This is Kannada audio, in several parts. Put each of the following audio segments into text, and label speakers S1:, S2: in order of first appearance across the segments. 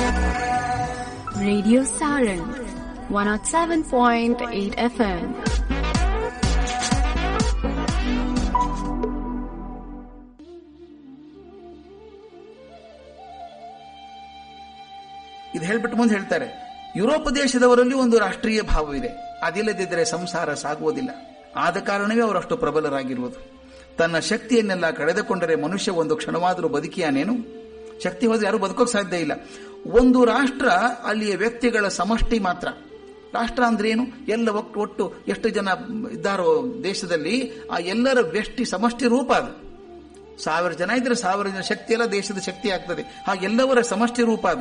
S1: Radio Saran 107.8 FM.
S2: ಇದು ಹೇಳ್ಬಿಟ್ಟು ಮುಂದೆ ಹೇಳ್ತಾರೆ ಯುರೋಪ್ ದೇಶದವರಲ್ಲಿ ಒಂದು ರಾಷ್ಟ್ರೀಯ ಭಾವವಿದೆ ಅದಿಲ್ಲದಿದ್ದರೆ ಸಂಸಾರ ಸಾಗುವುದಿಲ್ಲ ಆದ ಕಾರಣವೇ ಅವರಷ್ಟು ಪ್ರಬಲರಾಗಿರುವುದು ತನ್ನ ಶಕ್ತಿಯನ್ನೆಲ್ಲ ಕಳೆದುಕೊಂಡರೆ ಮನುಷ್ಯ ಒಂದು ಕ್ಷಣವಾದರೂ ಬದುಕಿಯಾನೇನು ಶಕ್ತಿ ಹೋದ್ರೆ ಯಾರು ಬದುಕೋಕ್ ಸಾಧ್ಯ ಇಲ್ಲ ಒಂದು ರಾಷ್ಟ್ರ ಅಲ್ಲಿಯ ವ್ಯಕ್ತಿಗಳ ಸಮಷ್ಟಿ ಮಾತ್ರ ರಾಷ್ಟ್ರ ಅಂದ್ರೆ ಏನು ಎಲ್ಲ ಒಟ್ಟು ಒಟ್ಟು ಎಷ್ಟು ಜನ ಇದ್ದಾರೋ ದೇಶದಲ್ಲಿ ಆ ಎಲ್ಲರ ವ್ಯಷ್ಟಿ ಸಮಷ್ಟಿ ರೂಪ ಅದು ಸಾವಿರ ಜನ ಇದ್ರೆ ಸಾವಿರ ಜನ ಶಕ್ತಿ ಎಲ್ಲ ದೇಶದ ಶಕ್ತಿ ಆಗ್ತದೆ ಹಾಗೆಲ್ಲವರ ಸಮಷ್ಟಿ ರೂಪ ಅದು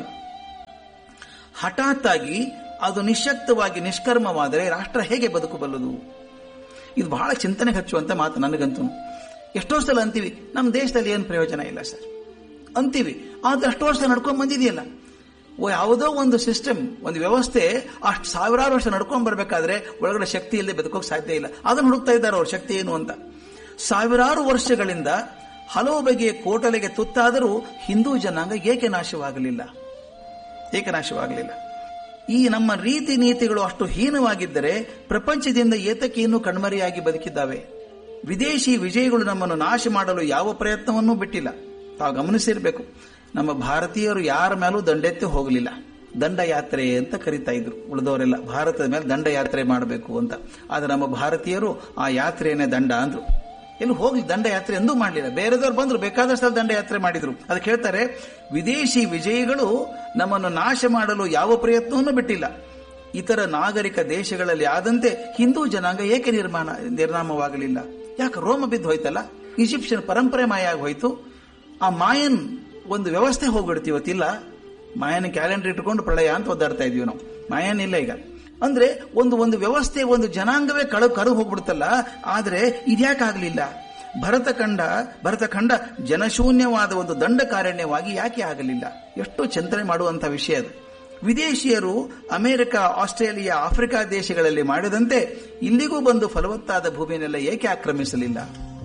S2: ಹಠಾತ್ ಆಗಿ ಅದು ನಿಶಕ್ತವಾಗಿ ನಿಷ್ಕರ್ಮವಾದರೆ ರಾಷ್ಟ್ರ ಹೇಗೆ ಬದುಕಬಲ್ಲದು ಇದು ಬಹಳ ಚಿಂತನೆ ಹಚ್ಚುವಂತ ಮಾತು ನನಗಂತೂ ಎಷ್ಟೋ ಸಲ ಅಂತೀವಿ ನಮ್ಮ ದೇಶದಲ್ಲಿ ಏನು ಪ್ರಯೋಜನ ಇಲ್ಲ ಸರ್ ಅಂತೀವಿ ಆದ್ರೆ ಅಷ್ಟು ವರ್ಷ ನಡ್ಕೊಂಡ್ ಬಂದಿದೆಯಲ್ಲ ಓ ಯಾವುದೋ ಒಂದು ಸಿಸ್ಟಮ್ ಒಂದು ವ್ಯವಸ್ಥೆ ಅಷ್ಟು ಸಾವಿರಾರು ವರ್ಷ ನಡ್ಕೊಂಡ್ ಬರ್ಬೇಕಾದ್ರೆ ಒಳಗಡೆ ಶಕ್ತಿ ಇಲ್ಲದೆ ಬದುಕೋಕ್ ಸಾಧ್ಯ ಇಲ್ಲ ಅದನ್ನು ಹುಡುಕ್ತಾ ಇದ್ದಾರೆ ಅವ್ರ ಶಕ್ತಿ ಏನು ಅಂತ ಸಾವಿರಾರು ವರ್ಷಗಳಿಂದ ಹಲವು ಬಗೆಯ ಕೋಟಲೆಗೆ ತುತ್ತಾದರೂ ಹಿಂದೂ ಜನಾಂಗ ಏಕೆ ನಾಶವಾಗಲಿಲ್ಲ ಏಕೆ ನಾಶವಾಗಲಿಲ್ಲ ಈ ನಮ್ಮ ರೀತಿ ನೀತಿಗಳು ಅಷ್ಟು ಹೀನವಾಗಿದ್ದರೆ ಪ್ರಪಂಚದಿಂದ ಏತಕ್ಕೆ ಇನ್ನೂ ಕಣ್ಮರೆಯಾಗಿ ಬದುಕಿದ್ದಾವೆ ವಿದೇಶಿ ವಿಜಯಗಳು ನಮ್ಮನ್ನು ನಾಶ ಮಾಡಲು ಯಾವ ಪ್ರಯತ್ನವನ್ನೂ ಬಿಟ್ಟಿಲ್ಲ ತಾವು ಗಮನಿಸಿರ್ಬೇಕು ನಮ್ಮ ಭಾರತೀಯರು ಯಾರ ಮೇಲೂ ದಂಡೆತ್ತಿ ಹೋಗಲಿಲ್ಲ ದಂಡಯಾತ್ರೆ ಅಂತ ಕರಿತಾ ಇದ್ರು ಉಳಿದವರೆಲ್ಲ ಭಾರತದ ಮೇಲೆ ದಂಡಯಾತ್ರೆ ಮಾಡಬೇಕು ಅಂತ ಆದ್ರೆ ನಮ್ಮ ಭಾರತೀಯರು ಆ ಯಾತ್ರೆಯನ್ನೇ ದಂಡ ಅಂದ್ರು ಎಲ್ಲಿ ಹೋಗ್ಲಿ ದಂಡಯಾತ್ರೆ ಎಂದೂ ಮಾಡಲಿಲ್ಲ ಬೇರೆದವ್ರು ಬಂದ್ರು ಬೇಕಾದಷ್ಟು ದಂಡಯಾತ್ರೆ ಮಾಡಿದ್ರು ಅದಕ್ಕೆ ಹೇಳ್ತಾರೆ ವಿದೇಶಿ ವಿಜಯಿಗಳು ನಮ್ಮನ್ನು ನಾಶ ಮಾಡಲು ಯಾವ ಪ್ರಯತ್ನವನ್ನೂ ಬಿಟ್ಟಿಲ್ಲ ಇತರ ನಾಗರಿಕ ದೇಶಗಳಲ್ಲಿ ಆದಂತೆ ಹಿಂದೂ ಜನಾಂಗ ಏಕೆ ನಿರ್ಮಾಣ ನಿರ್ನಾಮವಾಗಲಿಲ್ಲ ಯಾಕೆ ರೋಮ ಬಿದ್ದು ಹೋಯ್ತಲ್ಲ ಈಜಿಪ್ಷಿಯನ್ ಪರಂಪರೆ ಮಾಯ ಆಗಿ ಹೋಯ್ತು ಆ ಮಾಯನ್ ಒಂದು ವ್ಯವಸ್ಥೆ ಹೋಗ್ಬಿಡ್ತೀವಿ ಇವತ್ತಿಲ್ಲ ಮಾಯನ ಕ್ಯಾಲೆಂಡರ್ ಇಟ್ಕೊಂಡು ಪ್ರಳಯ ಅಂತ ಒದ್ದಾಡ್ತಾ ಇದೀವಿ ನಾವು ಮಾಯನ್ ಇಲ್ಲ ಈಗ ಅಂದ್ರೆ ಒಂದು ಒಂದು ವ್ಯವಸ್ಥೆ ಒಂದು ಜನಾಂಗವೇ ಕಳು ಕರು ಹೋಗ್ಬಿಡುತ್ತಲ್ಲ ಆದ್ರೆ ಇದ್ಯಾಕಾಗ್ಲಿಲ್ಲ ಭರತಖಂಡ ಭರತಖಂಡ ಜನಶೂನ್ಯವಾದ ಒಂದು ದಂಡಕಾರಣ್ಯವಾಗಿ ಯಾಕೆ ಆಗಲಿಲ್ಲ ಎಷ್ಟು ಚಿಂತನೆ ಮಾಡುವಂತ ವಿಷಯ ಅದು ವಿದೇಶಿಯರು ಅಮೆರಿಕ ಆಸ್ಟ್ರೇಲಿಯಾ ಆಫ್ರಿಕಾ ದೇಶಗಳಲ್ಲಿ ಮಾಡಿದಂತೆ ಇಲ್ಲಿಗೂ ಬಂದು ಫಲವತ್ತಾದ ಭೂಮಿಯನ್ನೆಲ್ಲ ಏಕೆ ಆಕ್ರಮಿಸಲಿಲ್ಲ